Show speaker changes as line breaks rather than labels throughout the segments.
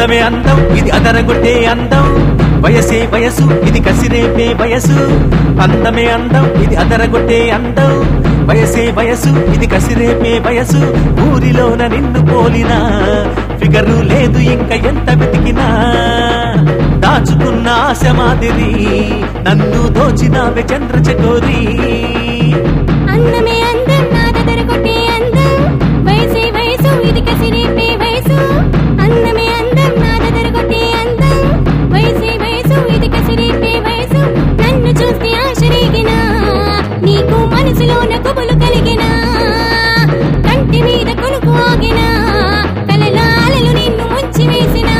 అందమే అందం ఇది అదరగొట్టే అందం వయసే వయసు ఇది కసిరేపే వయసు అందమే అందం ఇది అదరగొట్టే అందం వయసే వయసు ఇది కసిరేపే వయసు ఊరిలోన నిన్ను పోలినా ఫిగరు లేదు ఇంకా ఎంత వెతికినా దాచుకున్న ఆశ మాదిరి నన్ను దోచినావే చంద్ర చకోరీ
అందమే అందం నా దగ్గర కొట్టే అందం వయసే వయసు ఇది కసిరేపే వయసు అందమే అందం నా దగ్గర కొట్టే అందం వయసే వయసు ఇది కసిరేపే వయసు నన్ను చూస్తే ఆశ రేగినా నీకు మనసులోన కుబులు కలిగినా కంటి మీద కొనుకు ఆగినా కలలాలలు నిన్ను ముంచి వేసినా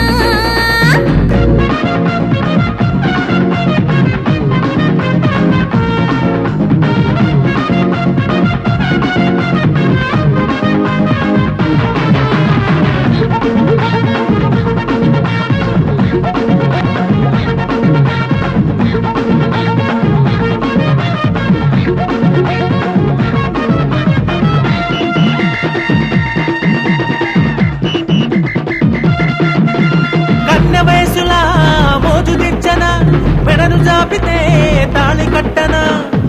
కన్న వయసులా మోజు దిచ్చన మెడను జాపితే తాళి కట్టనా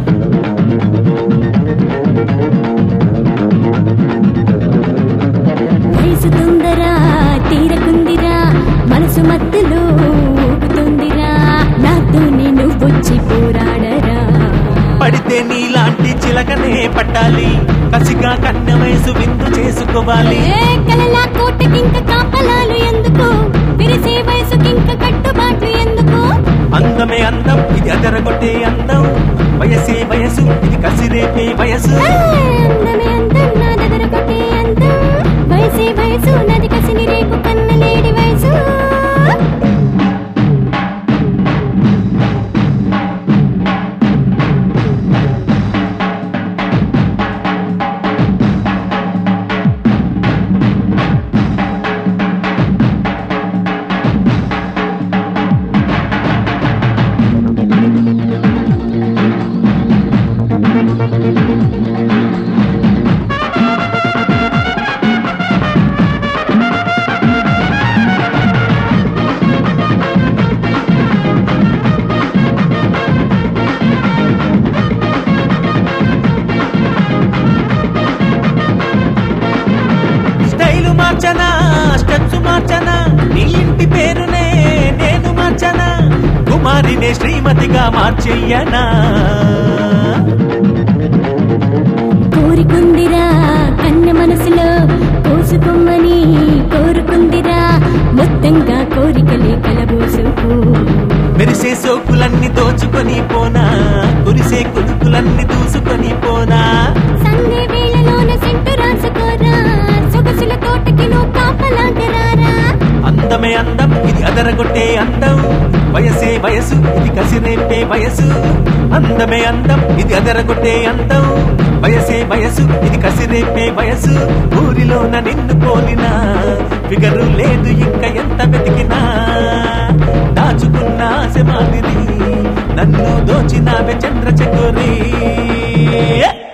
వయసు తొందర తీరకుందిరా మనసు మత్తులో ఊగుతుందిరా నాతో నేను వచ్చి పోరాడరా
పడితే నీలాంటి చిలకనే పట్టాలి కసిగా కన్న వయసు విందు చేసుకోవాలి
ఏ కలలా కోటకింక కాపలాలు ఎందుకు విరిసే వయసుకింక కట్టుబాట్లు ఎందుకు
అందమే అందం ఇది అదరగొట్టే అందం వయసే వయసు ఇది కసిరేపే వయసు
ఆ, అందమే అందం నా దగ్గర కొట్టే అందం వయసే వయసు నది కసిని రేపు కన్నలేడి వయసు
స్టైలు మార్చనా స్టెప్స్ మార్చనా నీ ఇంటి పేరునే నేను మార్చనా కుమారినే శ్రీమతిగా మార్చెయ్యనా
కోరికుందిరా కన్న మనసులో కోసుకొమ్మని కోరుకుందిరా మొత్తంగా కోరికలే కలబోసుకో
మెరిసే సోకులన్నీ దోచుకొని పోనా కురిసే కుదుకులన్నీ దూసుకొని పోనా
సందే వేళలోన సెంటు రాసుకోరా సొగసుల తోటకి నువ్వు కాపలాగరారా
అందమే అందం ఇది అదరగొట్టే అందం వయసే వయసు ఇది కసిరేపే వయసు అందమే అందం ఇది అదరగొట్టే అందం వయసే వయసు ఇది కసిరేపే వయసు ఊరిలోన నిన్ను పోలినా ఫిగరు లేదు ఇంకా ఎంత వెతికినా దాచుకున్న ఆశ మాదిరి నన్ను దోచినావే చంద్ర చకోరీ